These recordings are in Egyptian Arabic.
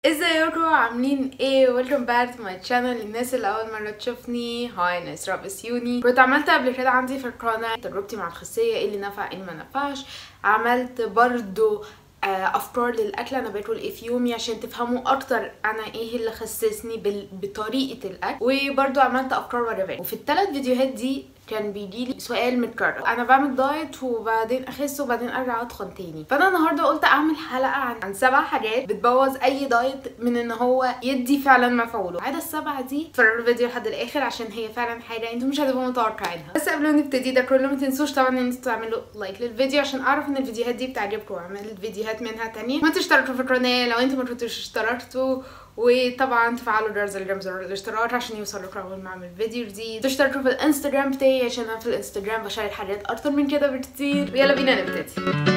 ازيكم عاملين ايه ويلكم باك تو ماي شانل الناس اللي اول مره تشوفني هاي ناس رابس يوني كنت عملت قبل كده عندي في القناه تجربتي مع الخسيه ايه اللي نفع ايه اللي ما نفعش عملت برضو آه، افكار للاكل انا باكل ايه في يومي عشان تفهموا اكتر انا ايه اللي خسسني بال... بطريقه الاكل وبرضو عملت افكار وجبات وفي الثلاث فيديوهات دي كان بيجيلي سؤال متكرر انا بعمل دايت وبعدين اخس وبعدين ارجع اتخن تاني فانا النهارده قلت اعمل حلقه عن, عن سبع حاجات بتبوظ اي دايت من ان هو يدي فعلا مفعوله عاده السبعه دي اتفرجوا الفيديو لحد الاخر عشان هي فعلا حاجه انتوا مش هتبقوا متوقعينها بس قبل ما نبتدي ده كله ما تنسوش طبعا ان انتوا تعملوا لايك للفيديو عشان اعرف ان الفيديوهات دي بتعجبكم واعمل فيديوهات منها تانية وانتوا اشتركوا في القناه لو انتوا ما كنتوش اشتركتوا وطبعا تفعلوا جرس اللي جنب زر الاشتراك عشان يوصلكوا اول ما اعمل فيديو جديد تشتركوا في الانستجرام بتاعي عشان انا في الانستجرام بشارك حاجات اكتر من كده بكتير ويلا بينا نبتدي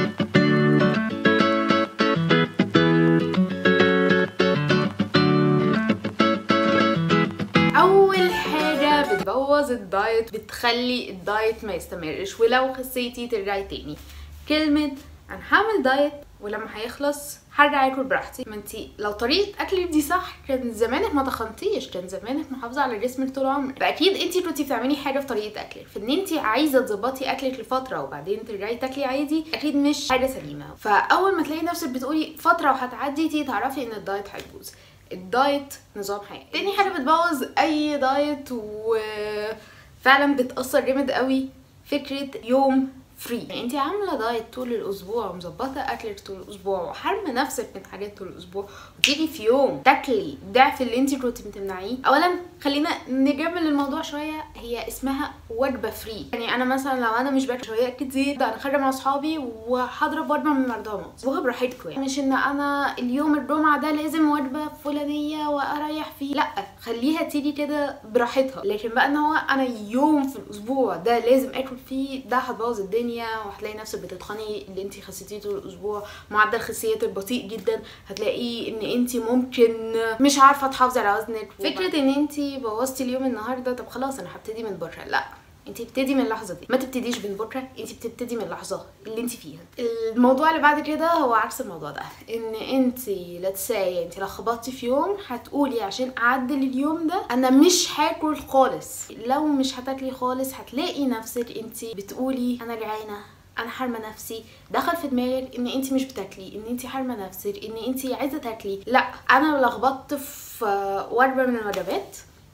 اول حاجه بتبوظ الدايت بتخلي الدايت ما يستمرش ولو خسيتي ترجعي تاني كلمه انا هعمل دايت ولما هيخلص هرجع اكل براحتي ما انت لو طريقه اكلك دي صح كان زمانك ما تخنتيش كان زمانك محافظه على جسمك طول عمرك فاكيد انت كنتي بتعملي حاجه في طريقه اكلك فان انت عايزه تظبطي اكلك لفتره وبعدين ترجعي تاكلي عادي اكيد مش حاجه سليمه فاول ما تلاقي نفسك بتقولي فتره وهتعدي تيجي تعرفي ان الدايت هيبوظ الدايت نظام حياه تاني حاجه بتبوظ اي دايت وفعلا بتاثر جامد قوي فكره يوم فري يعني انت عامله دايت طول الاسبوع ومظبطه اكلك طول الاسبوع وحارمه نفسك من حاجات طول الاسبوع وتيجي في يوم تاكلي ضعف اللي انت كنت بتمنعيه اولا خلينا نجمل الموضوع شويه هي اسمها وجبه فري يعني انا مثلا لو انا مش باكل شويه كتير ده انا خارجه مع اصحابي وهضرب وجبه من ماكدونالدز وهو براحتكم يعني مش ان انا اليوم الجمعه ده لازم وجبه فلانيه واريح فيه لا خليها تيجي كده براحتها لكن بقى ان هو انا يوم في الاسبوع ده لازم اكل فيه ده هتبوظ الدنيا وهتلاقي نفسك بتتخني اللي انت خسيتيه طول الاسبوع معدل خسيتك بطيء جدا هتلاقي ان انت ممكن مش عارفه تحافظي على وزنك فكره ان انت بوظتي اليوم النهارده طب خلاص انا هبتدي من بكره لا انت بتبتدي من اللحظه دي ما تبتديش من بكره انت بتبتدي من اللحظه اللي انت فيها الموضوع اللي بعد كده هو عكس الموضوع ده ان انت لا تساي انت لو خبطتي في يوم هتقولي عشان اعدل اليوم ده انا مش هاكل خالص لو مش هتاكلي خالص هتلاقي نفسك انت بتقولي انا جعانه انا حارمه نفسي دخل في دماغك ان انت مش بتاكلي ان انت حارمه نفسك ان انت عايزه تاكلي لا انا لخبطت في وجبه من الوجبات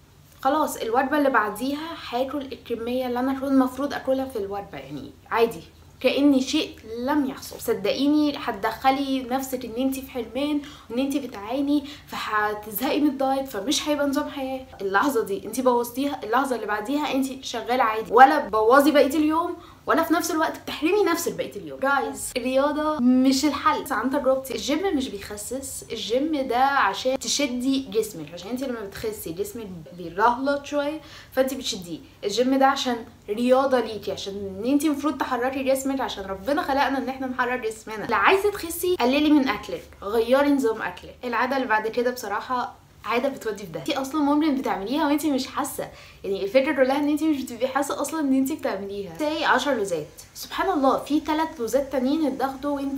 خلاص الوجبه اللي بعديها هاكل الكميه اللي انا كنت المفروض اكلها في الوجبه يعني عادي كاني شيء لم يحصل صدقيني هتدخلي نفسك ان انت في حرمان وان انت بتعاني فهتزهقي من الدايت فمش هيبقى نظام حياه اللحظه دي انت بوظتيها اللحظه اللي بعديها انت شغاله عادي ولا بوظي بقيه اليوم ولا في نفس الوقت بتحرمي نفسك بقيه اليوم جايز الرياضه مش الحل عن تجربتي الجيم مش بيخسس الجيم ده عشان تشدي جسمك عشان انت لما بتخسي جسمك بيرهلط شويه فانت بتشديه الجيم ده عشان رياضه ليكي عشان ان انت المفروض تحركي جسمك عشان ربنا خلقنا ان احنا نحرك جسمنا اللي عايزه تخسي قللي من اكلك غيري نظام اكلك العاده اللي بعد كده بصراحه عاده بتودي في ده انت اصلا ممكن بتعمليها وانت مش حاسه يعني الفكره كلها ان انت مش بتبقي حاسه اصلا ان انت بتعمليها زي 10 لوزات سبحان الله في ثلاث لوزات تانيين اتاخدوا وانت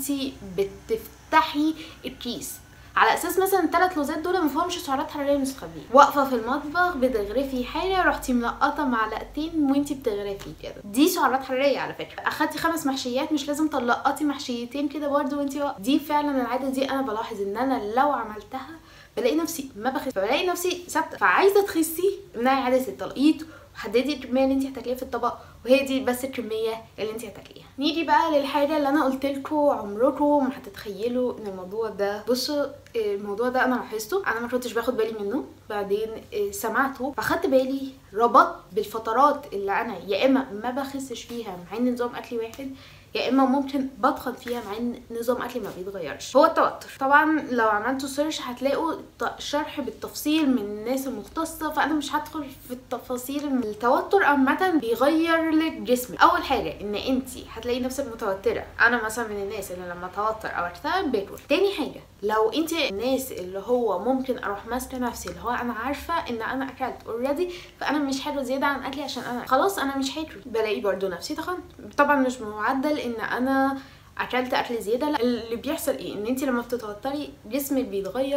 بتفتحي الكيس على اساس مثلا الثلاث لوزات دول ما فيهمش سعرات حراريه مستخبيه واقفه في المطبخ بتغرفي حاجه رحتي منقطه معلقتين وانتي بتغرفي كده دي سعرات حراريه على فكره اخدتي خمس محشيات مش لازم تلقطي محشيتين كده برده وانتي واقفه دي فعلا العاده دي انا بلاحظ ان انا لو عملتها بلاقي نفسي ما بخس فبلاقي نفسي ثابته فعايزه تخسي امنعي عاده التلقيط وحددي الكميه اللي انت هتاكليها في الطبق وهي دي بس الكميه اللي انت هتاكليها نيجي بقى للحاجه اللي انا قلت لكم عمركم ما هتتخيلوا ان الموضوع ده بصوا الموضوع ده انا لاحظته انا ما كنتش باخد بالي منه بعدين سمعته فاخدت بالي ربطت بالفترات اللي انا يا اما ما بخسش فيها مع ان نظام اكلي واحد يا اما ممكن بتخن فيها مع ان نظام اكلي ما بيتغيرش هو التوتر طبعا لو عملتوا سيرش هتلاقوا شرح بالتفصيل من الناس المختصه فانا مش هدخل في التفاصيل التوتر عامه بيغير لك جسمك اول حاجه ان انت هتلاقي نفسك متوتره انا مثلا من الناس اللي لما اتوتر او اكتئب باكل تاني حاجه لو انت الناس اللي هو ممكن اروح ماسكه نفسي اللي هو انا عارفه ان انا اكلت اوريدي فانا مش حلوه زياده عن اكلي عشان انا خلاص انا مش هاكل بلاقي برضو نفسي تخنت طبعا مش معدل ان انا اكلت اكل زياده لا اللي بيحصل ايه ان انت لما بتتوتري جسمك بيتغير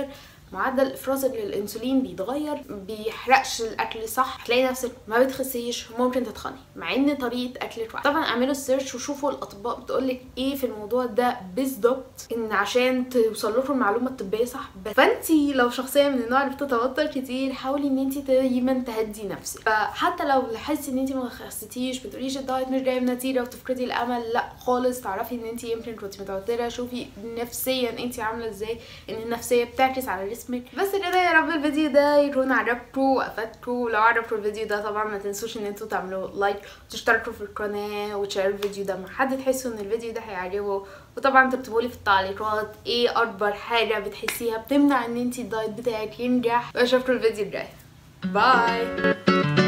معدل افرازك للانسولين بيتغير بيحرقش الاكل صح هتلاقي نفسك ما بتخسيش ممكن تتخني مع ان طريقه اكلك واحده طبعا اعملوا السيرش وشوفوا الاطباء بتقولك ايه في الموضوع ده بالظبط ان عشان توصل لكم المعلومه الطبيه صح بس فانتي لو شخصيه من النوع اللي بتتوتر كتير حاولي ان انت دايما تهدي نفسك فحتى لو لاحظتي ان انت ما خسيتيش بتقوليش الدايت مش جايب نتيجه وتفقدي الامل لا خالص تعرفي ان انت يمكن كنت متوتره شوفي نفسيا انت عامله ازاي ان النفسيه بتعكس على جسمك بس كده يا رب الفيديو ده يكون عجبكم وافادكم لو عجبكم الفيديو ده طبعا ما تنسوش ان انتوا تعملوا لايك وتشتركوا في القناه وتشيروا الفيديو ده مع حد تحسوا ان الفيديو ده هيعجبه وطبعا تكتبوا لي في التعليقات ايه اكبر حاجه بتحسيها بتمنع ان انت الدايت بتاعك ينجح واشوفكم الفيديو الجاي باي